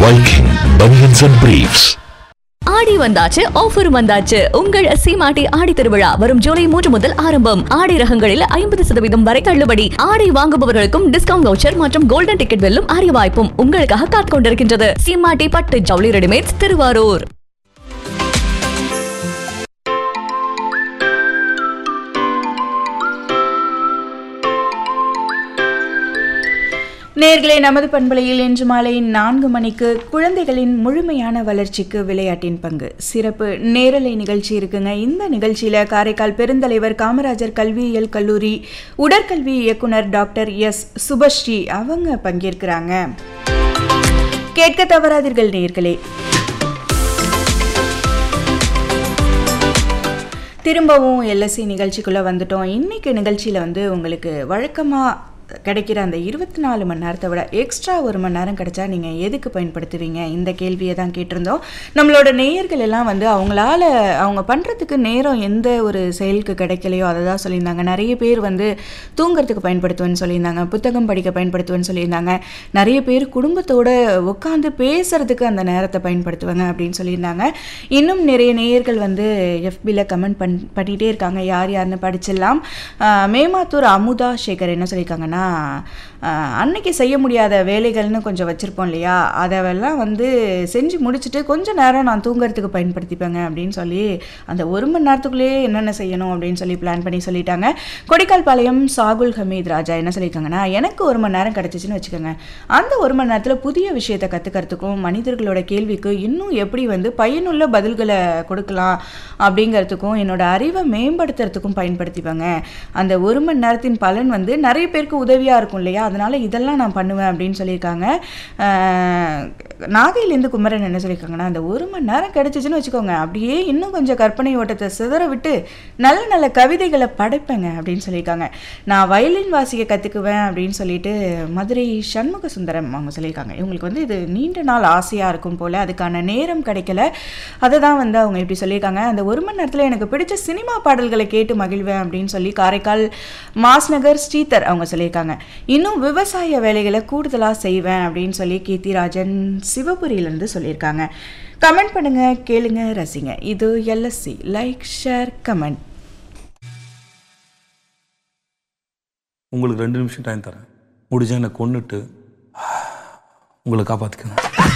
Viking Bunions and Briefs. ஆடி வந்தாச்சு offer வந்தாச்சு உங்கள் சீமாட்டி ஆடி திருவிழா வரும் ஜூலை மூன்று முதல் ஆரம்பம் ஆடை ரகங்களில் ஐம்பது சதவீதம் வரை தள்ளுபடி ஆடை வாங்குபவர்களுக்கும் டிஸ்கவுண்ட் வவுச்சர் மற்றும் கோல்டன் டிக்கெட் வெல்லும் அரிய வாய்ப்பும் உங்களுக்காக காத்துக் கொண்டிருக்கின்றது சீமாட்டி பட்டு ஜவுளி ரெடிமேட்ஸ் திருவாரூர் நேர்களே நமது பண்பலையில் இன்று மாலை நான்கு மணிக்கு குழந்தைகளின் முழுமையான வளர்ச்சிக்கு விளையாட்டின் பங்கு சிறப்பு நேரலை நிகழ்ச்சி இருக்குங்க இந்த நிகழ்ச்சியில காரைக்கால் பெருந்தலைவர் காமராஜர் கல்வியியல் கல்லூரி உடற்கல்வி இயக்குனர் டாக்டர் எஸ் சுபஸ்ரீ அவங்க பங்கேற்கிறாங்க கேட்க தவறாதீர்கள் நேர்களே திரும்பவும் எல்எஸ்சி நிகழ்ச்சிக்குள்ளே வந்துட்டோம் இன்னைக்கு நிகழ்ச்சியில் வந்து உங்களுக்கு வழக்கமாக கிடைக்கிற அந்த இருபத்தி நாலு மணி நேரத்தை விட எக்ஸ்ட்ரா ஒரு மணி நேரம் கிடைச்சா நீங்கள் எதுக்கு பயன்படுத்துவீங்க இந்த கேள்வியை தான் கேட்டிருந்தோம் நம்மளோட நேயர்கள் எல்லாம் வந்து அவங்களால அவங்க பண்ணுறதுக்கு நேரம் எந்த ஒரு செயலுக்கு கிடைக்கலையோ அதை தான் சொல்லியிருந்தாங்க நிறைய பேர் வந்து தூங்குறதுக்கு பயன்படுத்துவேன்னு சொல்லியிருந்தாங்க புத்தகம் படிக்க பயன்படுத்துவேன்னு சொல்லியிருந்தாங்க நிறைய பேர் குடும்பத்தோட உட்காந்து பேசுறதுக்கு அந்த நேரத்தை பயன்படுத்துவாங்க அப்படின்னு சொல்லியிருந்தாங்க இன்னும் நிறைய நேயர்கள் வந்து எஃபியில் கமெண்ட் பண் பண்ணிகிட்டே இருக்காங்க யார் யாருன்னு படிச்சிடலாம் ஆஹ் மேமாத்தூர் அமுதா சேகர் என்ன சொல்லியிருக்காங்கன்னா ஆஹ் அன்னைக்கு செய்ய முடியாத வேலைகள்னு கொஞ்சம் வச்சுருப்போம் இல்லையா அதெல்லாம் வந்து செஞ்சு முடிச்சுட்டு கொஞ்ச நேரம் நான் தூங்குறதுக்கு பயன்படுத்திப்பேங்க அப்படின்னு சொல்லி அந்த ஒரு மணி நேரத்துக்குள்ளேயே என்னென்ன செய்யணும் அப்படின்னு சொல்லி பிளான் பண்ணி சொல்லிட்டாங்க கொடிக்கால் பாளையம் சாகுல் ஹமீத் ராஜா என்ன சொல்லியிருக்காங்கன்னா எனக்கு ஒரு மணி நேரம் கிடச்சிச்சின்னு வச்சுக்கோங்க அந்த ஒரு மணி நேரத்தில் புதிய விஷயத்தை கற்றுக்கிறதுக்கும் மனிதர்களோட கேள்விக்கு இன்னும் எப்படி வந்து பயனுள்ள பதில்களை கொடுக்கலாம் அப்படிங்கிறதுக்கும் என்னோட அறிவை மேம்படுத்துறதுக்கும் பயன்படுத்திப்பாங்க அந்த ஒரு மணி நேரத்தின் பலன் வந்து நிறைய பேருக்கு உதவியாக இருக்கும் இல்லையா அதனால இதெல்லாம் நான் பண்ணுவேன் அப்படின்னு சொல்லியிருக்காங்க ஆஹ் நாகையிலேருந்து குமரன் என்ன சொல்லியிருக்காங்கன்னா அந்த ஒரு மணி நேரம் கிடைச்சிச்சுன்னு வச்சுக்கோங்க அப்படியே இன்னும் கொஞ்சம் கற்பனை ஓட்டத்தை சிதற விட்டு நல்ல நல்ல கவிதைகளை படைப்பேங்க அப்படின்னு சொல்லியிருக்காங்க நான் வயலின் வாசிக்க கற்றுக்குவேன் அப்படின்னு சொல்லிட்டு மதுரை சண்முக சுந்தரம் அவங்க சொல்லியிருக்காங்க இவங்களுக்கு வந்து இது நீண்ட நாள் ஆசையாக இருக்கும் போல் அதுக்கான நேரம் கிடைக்கல அதை தான் வந்து அவங்க இப்படி சொல்லியிருக்காங்க அந்த ஒரு மணி நேரத்தில் எனக்கு பிடிச்ச சினிமா பாடல்களை கேட்டு மகிழ்வேன் அப்படின்னு சொல்லி காரைக்கால் மாஸ்நகர் ஸ்ரீதர் அவங்க சொல்லியிருக்காங்க இன்னும் விவசாய வேலைகளை கூடுதலாக செய்வேன் அப்படின்னு சொல்லி கீர்த்திராஜன் சிவபுரியிலேருந்து சொல்லியிருக்காங்க கமெண்ட் பண்ணுங்க கேளுங்க ரசிங்க இது எல்எஸ்சி லைக் ஷேர் கமெண்ட் உங்களுக்கு ரெண்டு நிமிஷம் டைம் தரேன் முடிஞ்சா என்னை கொன்னுட்டு உங்களை காப்பாற்றிக்கோங்க